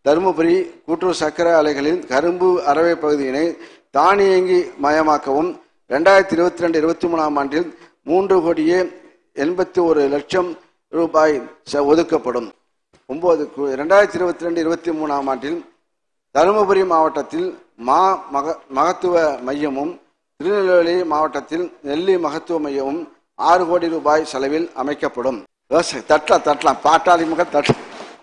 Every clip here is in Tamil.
தருமபுரி கூட்டுறவு சர்க்கரை ஆலைகளில் கரும்பு அரவை பகுதியினை தானியங்கி மயமாக்கவும் ரெண்டாயிரத்தி இருபத்தி ரெண்டு இருபத்தி மூணாம் ஆண்டில் மூன்று கோடியே எண்பத்தி ஒரு லட்சம் ரூபாய் ச- ஒதுக்கப்படும் ஒன்பது ரெண்டாயிரத்தி இருபத்தி ரெண்டு இருபத்தி மூணாம் ஆண்டில் தருமபுரி மாவட்டத்தில் மா மக மகத்துவ மையமும் திருநெல்வேலி மாவட்டத்தில் நெல்லி மகத்துவ மையமும் ஆறு கோடி ரூபாய் செலவில் அமைக்கப்படும் விவசாய தட்டலாம் தட்டலாம் பாட்டாளி முக தட்ட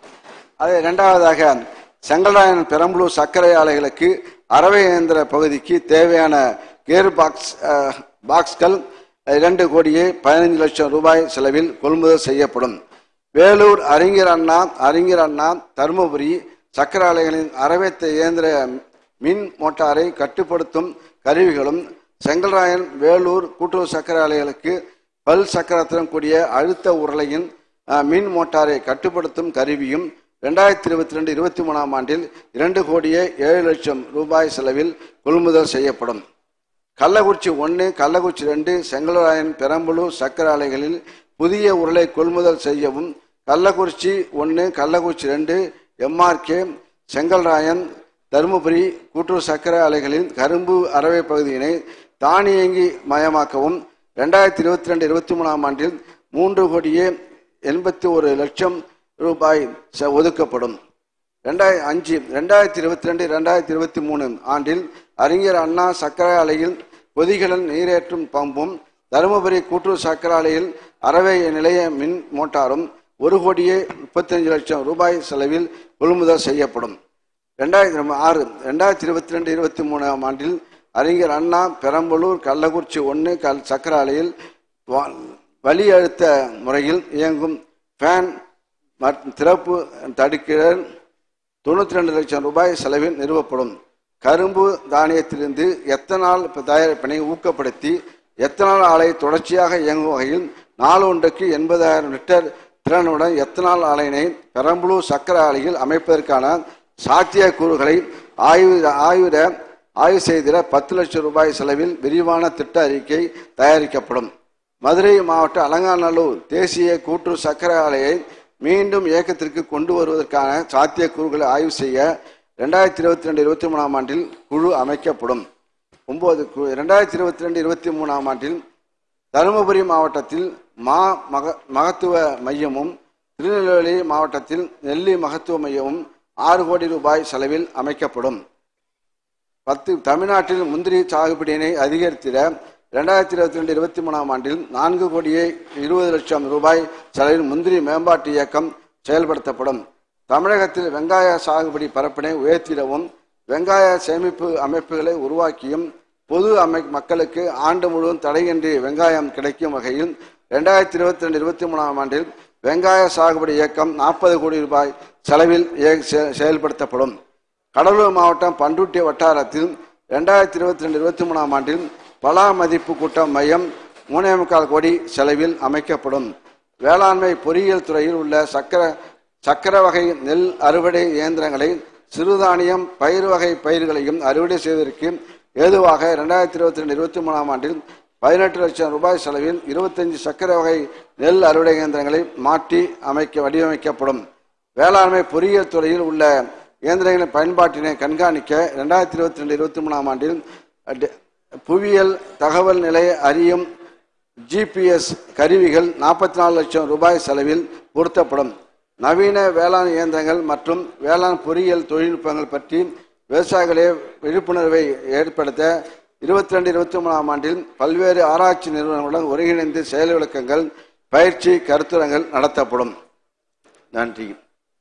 அது இரண்டாவதாக செங்கல்ராயன் பெரம்பலூர் சர்க்கரை ஆலைகளுக்கு அரவை இயந்திர பகுதிக்கு தேவையான கேர் பாக்ஸ் அஹ், பாக்ஸ்கள் இரண்டு கோடியே பதினைந்து லட்சம் ரூபாய் செலவில் கொள்முதல் செய்யப்படும் வேலூர் அறிஞர் அண்ணா அறிஞர் அண்ணா தருமபுரி சக்கர ஆலைகளின் அரவைத்த இயந்திர மின் மோட்டாரை கட்டுப்படுத்தும் கருவிகளும் செங்கல்ராயன் வேலூர் கூட்டுறவு சக்கர ஆலைகளுக்கு பல் சக்கரத்துடன் கூடிய அழுத்த உருளையின் அஹ், மின் மோட்டாரை கட்டுப்படுத்தும் கருவியும் ரெண்டாயிரத்தி இருபத்தி ரெண்டு இருபத்தி மூணாம் ஆண்டில் இரண்டு கோடியே ஏழு லட்சம் ரூபாய் செலவில் கொள்முதல் செய்யப்படும் கள்ளக்குறிச்சி ஒன்று கள்ளக்குறிச்சி ரெண்டு செங்கல்ராயன் பெரம்பலூர் சக்கர ஆலைகளில் புதிய உருளை கொள்முதல் செய்யவும் கள்ளக்குறிச்சி ஒன்று கள்ளக்குறிச்சி ரெண்டு எம்ஆர்கே செங்கல்ராயன் தருமபுரி கூட்டுறவு சக்கர ஆலைகளில் கரும்பு அரவை பகுதியினை தானியங்கி மயமாக்கவும் ரெண்டாயிரத்தி இருபத்தி ரெண்டு இருபத்தி மூணாம் ஆண்டில் மூன்று கோடியே எண்பத்தி ஒரு லட்சம் ரூபாய் ச- ஒதுக்கப்படும் ரெண்டாயிரம் அஞ்சு ரெண்டாயிரத்தி இருபத்தி ரெண்டு ரெண்டாயிரத்தி இருபத்தி மூணு ஆண்டில் அறிஞர் அண்ணா சக்கரை ஆலையில் கொதிகலன் நீரேற்றும் பம்பும் தருமபுரி கூட்டுறவு சக்கரை ஆலையில் அரவை நிலைய மின் மோட்டாரும் ஒரு கோடியே முப்பத்தஞ்சு லட்சம் ரூபாய் செலவில் கொள்முதல் செய்யப்படும் ரெண்டாயிரத்தி ஆறு ரெண்டாயிரத்தி இருபத்தி ரெண்டு இருபத்தி மூணாம் ஆண்டில் அறிஞர் அண்ணா பெரம்பலூர் கள்ளக்குறிச்சி ஒன்று கல் சக்கர ஆலையில் வா- வலி அழுத்த முறையில் இயங்கும் ஃபேன் மற்றும் திறப்பு தடுக்கிறல் தொண்ணூற்றி ரெண்டு லட்சம் ரூபாய் செலவில் நிறுவப்படும் கரும்பு தானியத்திலிருந்து எத்தனால் தயாரிப்பினை ஊக்கப்படுத்தி எத்தனால் ஆலை தொடர்ச்சியாக இயங்கும் வகையில் நாள் ஒன்றுக்கு எண்பதாயிரம் லிட்டர் திறனுடன் எத்தனால் ஆலையினை பெரம்பலூர் சக்கர ஆலையில் அமைப்பதற்கான சாத்தியக்கூறுகளை ஆய்வு ஆய்விட ஆய்வு செய்திட பத்து லட்சம் ரூபாய் செலவில் விரிவான திட்ட அறிக்கை தயாரிக்கப்படும் மதுரை மாவட்ட அலங்காநல்லூர் தேசிய கூட்டுறவு சக்கர ஆலையை மீண்டும் இயக்கத்திற்கு கொண்டு வருவதற்கான சாத்தியக்கூறுகளை ஆய்வு செய்ய ரெண்டாயிரத்தி இருபத்தி ரெண்டு இருபத்தி மூணாம் ஆண்டில் குழு அமைக்கப்படும் ஒன்பது ரெண்டாயிரத்தி இருபத்தி ரெண்டு இருபத்தி மூணாம் ஆண்டில் தருமபுரி மாவட்டத்தில் மா மக மகத்துவ மையமும் திருநெல்வேலி மாவட்டத்தில் நெல்லி மகத்துவ மையமும் ஆறு கோடி ரூபாய் செலவில் அமைக்கப்படும் பத்து தமிழ்நாட்டில் முந்திரி சாகுபடியினை அதிகரித்திட ரெண்டாயிரத்தி இருபத்தி ரெண்டு இருபத்தி மூணாம் ஆண்டில் நான்கு கோடியே இருபது லட்சம் ரூபாய் செலவில் முந்திரி மேம்பாட்டு இயக்கம் செயல்படுத்தப்படும் தமிழகத்தில் வெங்காய சாகுபடி பரப்பினை உயர்த்திடவும் வெங்காய சேமிப்பு அமைப்புகளை உருவாக்கியும் பொது அமை மக்களுக்கு ஆண்டு முழுவதும் தடையின்றி வெங்காயம் கிடைக்கும் வகையில் ரெண்டாயிரத்தி இருபத்தி ரெண்டு இருபத்தி மூணாம் ஆண்டில் வெங்காய சாகுபடி இயக்கம் நாற்பது கோடி ரூபாய் செலவில் இய- செ- செயல்படுத்தப்படும் கடலூர் மாவட்டம் பண்ருட்டி வட்டாரத்தில் ரெண்டாயிரத்தி இருபத்தி ரெண்டு இருபத்தி மூணாம் ஆண்டில் பலா மதிப்பு கூட்டம் மையம் மூணே முக்கால் கோடி செலவில் அமைக்கப்படும் வேளாண்மை பொறியியல் துறையில் உள்ள சக்கர சக்கர வகை நெல் அறுவடை இயந்திரங்களை சிறுதானியம் பயிர் வகை பயிர்களையும் அறுவடை செய்வதற்கு ஏதுவாக ரெண்டாயிரத்தி இருபத்தி ரெண்டு இருபத்தி மூணாம் ஆண்டில் பதினெட்டு லட்சம் ரூபாய் செலவில் இருபத்தஞ்சு சக்கர வகை நெல் அறுவடை இயந்திரங்களை மாற்றி அமைக்க வடிவமைக்கப்படும் வேளாண்மை பொறியியல் துறையில் உள்ள இயந்திரங்களின் பயன்பாட்டினை கண்காணிக்க ரெண்டாயிரத்தி இருபத்தி ரெண்டு இருபத்தி மூணாம் ஆண்டில் அட்- புவியியல் தகவல் நிலைய அறியும் ஜிபிஎஸ் கருவிகள் நாற்பத்தி நாலு லட்சம் ரூபாய் செலவில் பொருத்தப்படும் நவீன வேளாண் இயந்திரங்கள் மற்றும் வேளாண் பொறியியல் தொழில்நுட்பங்கள் பற்றி விவசாயிகளே விழிப்புணர்வை ஏற்படுத்த இருபத்தி ரெண்டு இருபத்தி மூணாம் ஆண்டில் பல்வேறு ஆராய்ச்சி நிறுவனங்களுடன் ஒருங்கிணைந்து செயல் விளக்கங்கள் பயிற்சி கருத்தரங்கள் நடத்தப்படும் நன்றி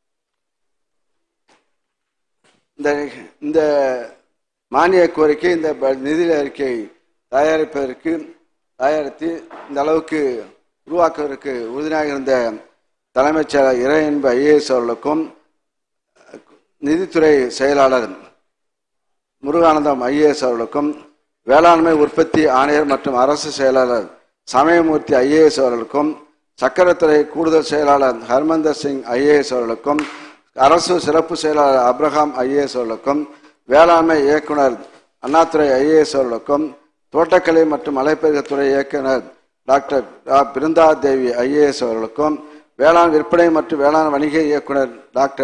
இந்த இந்த மானிய கோரிக்கை இந்த ப- நிதி அறிக்கை தயாரிப்பதற்கு தயாரித்து இந்த அளவுக்கு உருவாக்குவதற்கு உறுதுணையாக இருந்த தலைமைச் செயலர் இறையன்பு ஐஏஎஸ் அவர்களுக்கும் நிதித்துறை செயலாளர் முருகானந்தம் ஐஏஎஸ் அவர்களுக்கும் வேளாண்மை உற்பத்தி ஆணையர் மற்றும் அரசு செயலாளர் சமயமூர்த்தி ஐஏஎஸ் அவர்களுக்கும் சக்கரத்துறை கூடுதல் செயலாளர் ஹர்மந்தர் சிங் ஐஏஎஸ் அவர்களுக்கும் அரசு சிறப்பு செயலாளர் அப்ரஹாம் ஐஏஎஸ் அவர்களுக்கும் வேளாண்மை இயக்குனர் அண்ணாதுரை ஐஏஎஸ் அவர்களுக்கும் தோட்டக்கலை மற்றும் மலைப்பயிர்கத்துறை இயக்குனர் டாக்டர் ரா. பிருந்தா தேவி ஐஏஎஸ் அவர்களுக்கும் வேளாண் விற்பனை மற்றும் வேளாண் வணிக இயக்குனர் டாக்டர்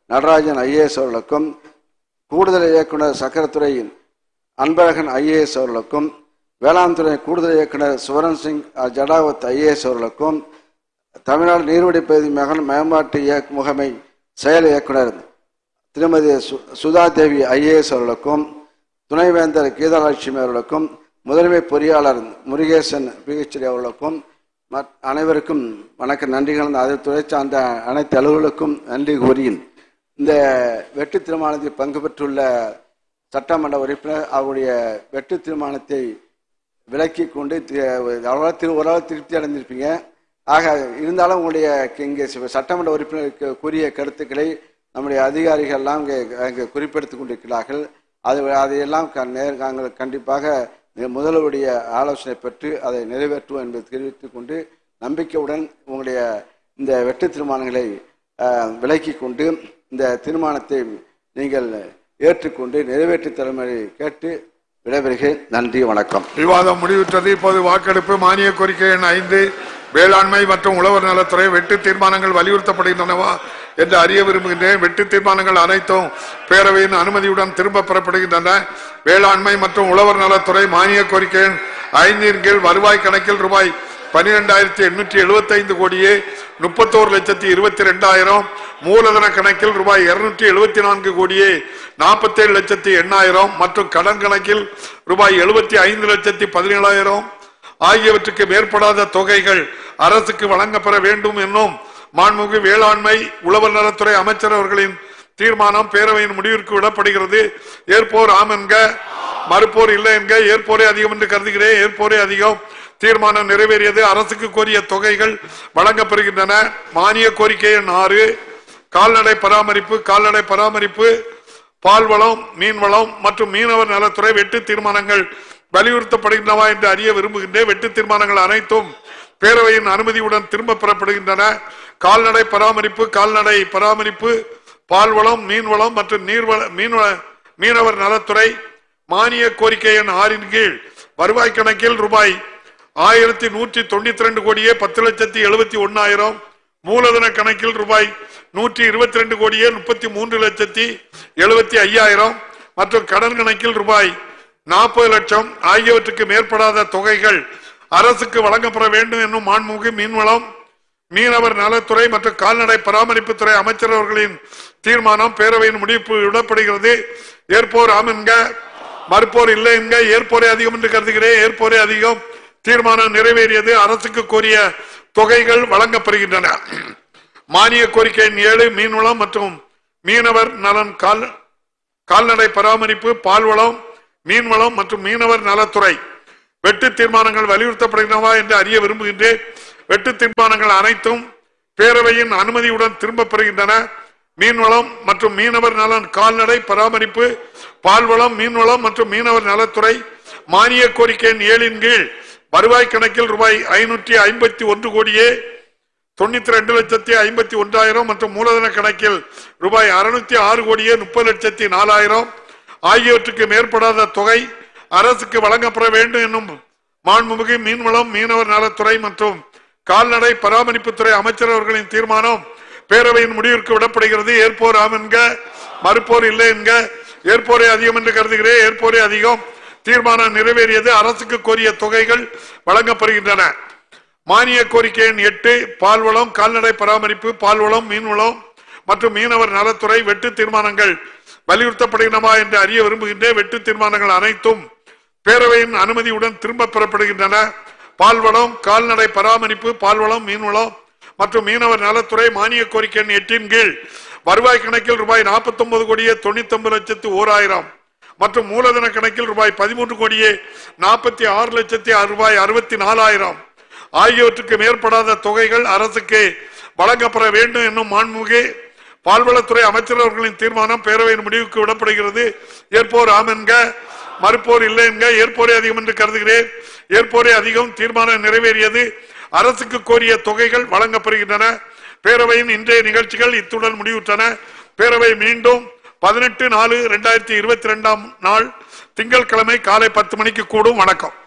நடராஜன் ஐஏஎஸ் அவர்களுக்கும் கூடுதல் இயக்குனர் சக்கரத்துறையின் அன்பழகன் ஐஏஎஸ் அவர்களுக்கும் வேளாண் துறை கூடுதல் இயக்குனர் சுவரன் சிங் அஹ், ஜடாவத் ஐஏஎஸ் அவர்களுக்கும் தமிழ்நாடு நீர்வழி பகுதி மகன் மேம்பாட்டு இயக்க முகமை செயல் இயக்குனர் திருமதி சு- சுதா தேவி ஐஏஎஸ் அவர்களுக்கும் துணைவேந்தர் கீதாலட்சுமி அவர்களுக்கும் முதன்மை பொறியாளர் முருகேசன் பிஹெச்டி அவர்களுக்கும் மற்- அனைவருக்கும் வணக்க நன்றிகள் அதை துறை சார்ந்த அனைத்து அலுவலருக்கும் நன்றி கூறி இந்த வெட்டு தீர்மானத்தில் பங்கு பெற்றுள்ள சட்டமன்ற உறுப்பினர் அவருடைய வெட்டு தீர்மானத்தை விலக்கி கொண்டு தி- அவ்வளவு திரு ஓரளவு திருப்தி அடைந்திருப்பீங்க ஆக இருந்தாலும் உங்களுடைய இங்கே சி- சட்டமன்ற உறுப்பினருக்கு கூறிய கருத்துக்களை நம்முடைய அதிகாரிகள் எல்லாம் இங்கே இங்கே குறிப்பெடுத்துக் கொண்டிருக்கிறார்கள் அது அதையெல்லாம் க- நேர் நாங்கள் கண்டிப்பாக இந்த முதல்வருடைய ஆலோசனை பெற்று அதை நிறைவேற்றுவோம் என்பதை தெரிவித்துக் கொண்டு நம்பிக்கையுடன் உங்களுடைய இந்த வெட்டு தீர்மானங்களை அஹ், விலக்கிக் கொண்டு இந்த தீர்மானத்தை நீங்கள் ஏற்றுக்கொண்டு நிறைவேற்றி தருமாறு கேட்டு விடைபெறுகிறேன் நன்றி வணக்கம் விவாதம் முடிவுற்றது இப்போது வாக்கெடுப்பு மானிய கோரிக்கை எண் ஐந்து வேளாண்மை மற்றும் உழவர் நலத்துறை வெட்டு தீர்மானங்கள் வலியுறுத்தப்படுகின்றனவா என்று அறிய விரும்புகின்றேன் வெட்டு தீர்மானங்கள் அனைத்தும் பேரவையின் அனுமதியுடன் திரும்ப பெறப்படுகின்றன வேளாண்மை மற்றும் உழவர் நலத்துறை மானிய கோரிக்கை எண் ஐந்தின் கீழ் வருவாய் கணக்கில் ரூபாய் பனிரெண்டாயிரத்தி எண்ணூற்றி எழுபத்தி ஐந்து கோடியே முப்பத்தோரு லட்சத்தி இருபத்தி ரெண்டாயிரம் மூலதன கணக்கில் ரூபாய் இருநூற்றி எழுபத்தி நான்கு கோடியே நாற்பத்தேழு லட்சத்தி எண்ணாயிரம் மற்றும் கடன் கணக்கில் ரூபாய் எழுபத்தி ஐந்து லட்சத்தி பதினேழாயிரம் ஆகியவற்றுக்கு மேற்படாத தொகைகள் அரசுக்கு வழங்கப்பெற வேண்டும் என்னும் மாண்புமிகு வேளாண்மை உழவர் நலத்துறை அமைச்சர் அவர்களின் தீர்மானம் பேரவையின் முடிவிற்கு விடப்படுகிறது ஏற்போர் ஆம் என்க மறுப்போர் இல்லை என்க ஏற்போரே அதிகம் என்று கருதுகிறேன் ஏற்போரே அதிகம் தீர்மானம் நிறைவேறியது அரசுக்கு கோரிய தொகைகள் வழங்கப்பெறுகின்றன மானிய கோரிக்கை எண் ஆறு கால்நடை பராமரிப்பு கால்நடை பராமரிப்பு பால்வளம் மீன்வளம் மற்றும் மீனவர் நலத்துறை வெட்டு தீர்மானங்கள் வலியுறுத்தப்படுகின்றனவா என்று அறிய விரும்புகின்றேன் வெட்டு தீர்மானங்கள் அனைத்தும் பேரவையின் அனுமதியுடன் திரும்ப பெறப்படுகின்றன கால்நடை பராமரிப்பு கால்நடை பராமரிப்பு பால்வளம் மீன்வளம் மற்றும் நீர்வள மீன்வள மீனவர் நலத்துறை மானிய கோரிக்கை எண் ஆறின் கீழ் வருவாய் கணக்கில் ரூபாய் ஆயிரத்தி நூற்றி தொண்ணூத்தி ரெண்டு கோடியே பத்து லட்சத்தி எழுபத்தி ஒன்னாயிரம் மூலதன கணக்கில் ரூபாய் நூற்றி இருபத்தி ரெண்டு கோடியே முப்பத்தி மூன்று லட்சத்தி எழுபத்தி ஐயாயிரம் மற்றும் கடன் கணக்கில் ரூபாய் நாற்பது லட்சம் ஆகியவற்றுக்கு மேற்படாத தொகைகள் அரசுக்கு வழங்கப்பட வேண்டும் என்னும் மாண்புமிகு மீன்வளம் மீனவர் நலத்துறை மற்றும் கால்நடை பராமரிப்புத்துறை அமைச்சர் அவர்களின் தீர்மானம் பேரவையின் முடிவு விடப்படுகிறது ஏற்போர் ஆம் என்க மறுப்போர் இல்லை என்க ஏற்போரே அதிகம் என்று கருதுகிறேன் ஏற்போரே அதிகம் தீர்மானம் நிறைவேறியது அரசுக்கு கோரிய தொகைகள் வழங்கப்படுகின்றன மானிய கோரிக்கை எண் ஏழு மீன்வளம் மற்றும் மீனவர் நலன் கால் கால்நடை பராமரிப்பு பால்வளம் மீன்வளம் மற்றும் மீனவர் நலத்துறை வெட்டு தீர்மானங்கள் வலியுறுத்தப்படுகின்றனவா என்று அறிய விரும்புகின்றேன் வெட்டு தீர்மானங்கள் அனைத்தும் பேரவையின் அனுமதியுடன் திரும்ப பெறுகின்றன மீன்வளம் மற்றும் மீனவர் நலன் கால்நடை பராமரிப்பு பால்வளம் மீன்வளம் மற்றும் மீனவர் நலத்துறை மானிய கோரிக்கை எண் ஏழின் கீழ் வருவாய் கணக்கில் ரூபாய் ஐநூற்றி ஐம்பத்தி ஒன்று கோடியே தொண்ணூத்தி ரெண்டு லட்சத்தி ஐம்பத்தி ஒன்றாயிரம் மற்றும் மூலதன கணக்கில் ரூபாய் அறுநூத்தி ஆறு கோடியே முப்பது லட்சத்தி நாலாயிரம் ஆகியவற்றுக்கு மேற்படாத தொகை அரசுக்கு வழங்கப்பட வேண்டும் என்னும் மாண்புமிகு மீன்வளம் மீனவர் நலத்துறை மற்றும் கால்நடை பராமரிப்புத்துறை அமைச்சர் அவர்களின் தீர்மானம் பேரவையின் முடிவிற்கு விடப்படுகிறது ஏற்போர் ஆம் என்க மறுப்போர் இல்லை என்க ஏற்போரே அதிகம் என்று கருதுகிறேன் ஏற்போரே அதிகம் தீர்மானம் நிறைவேறியது அரசுக்கு கோரிய தொகைகள் வழங்கப்படுகின்றன மானிய கோரிக்கை எண் எட்டு பால்வளம் கால்நடை பராமரிப்பு பால்வளம் மீன்வளம் மற்றும் மீனவர் நலத்துறை வெட்டு தீர்மானங்கள் வலியுறுத்தப்படுகின்றனவா என்று அறிய விரும்புகின்றேன் வெட்டு தீர்மானங்கள் அனைத்தும் பேரவையின் அனுமதியுடன் திரும்ப பெறப்படுகின்றன பால்வளம் கால்நடை பராமரிப்பு பால்வளம் மீன்வளம் மற்றும் மீனவர் நலத்துறை மானிய கோரிக்கை எண் எட்டின் கீழ் வருவாய் கணக்கில் ரூபாய் நாற்பத்தி ஒன்பது கோடியே தொண்ணூத்தி ஒன்பது லட்சத்து ஓராயிரம் மற்றும் மூலதன கணக்கில் ரூபாய் பதிமூன்று கோடியே நாற்பத்தி ஆறு லட்சத்தி ரூபாய் அறுபத்தி நாலாயிரம் ஆகியவற்றுக்கு மேற்படாத தொகைகள் அரசுக்கு வழங்கப்பட வேண்டும் என்னும் மாண்புமிகு பால்வளத்துறை அமைச்சர் அவர்களின் தீர்மானம் பேரவையின் முடிவுக்கு விடப்படுகிறது ஏற்போர் ஆம் என்க மறுப்போர் இல்லை என்க ஏற்போரே அதிகம் என்று கருதுகிறேன் ஏற்போரே அதிகம் தீர்மானம் நிறைவேறியது அரசுக்கு கோரிய தொகைகள் வழங்கப்படுகின்றன பேரவையின் இன்றைய நிகழ்ச்சிகள் இத்துடன் முடிவுற்றன பேரவை மீண்டும் பதினெட்டு நாலு இரண்டாயிரத்தி இருபத்தி ரெண்டாம் நாள் திங்கட்கிழமை காலை பத்து மணிக்கு கூடும் வணக்கம்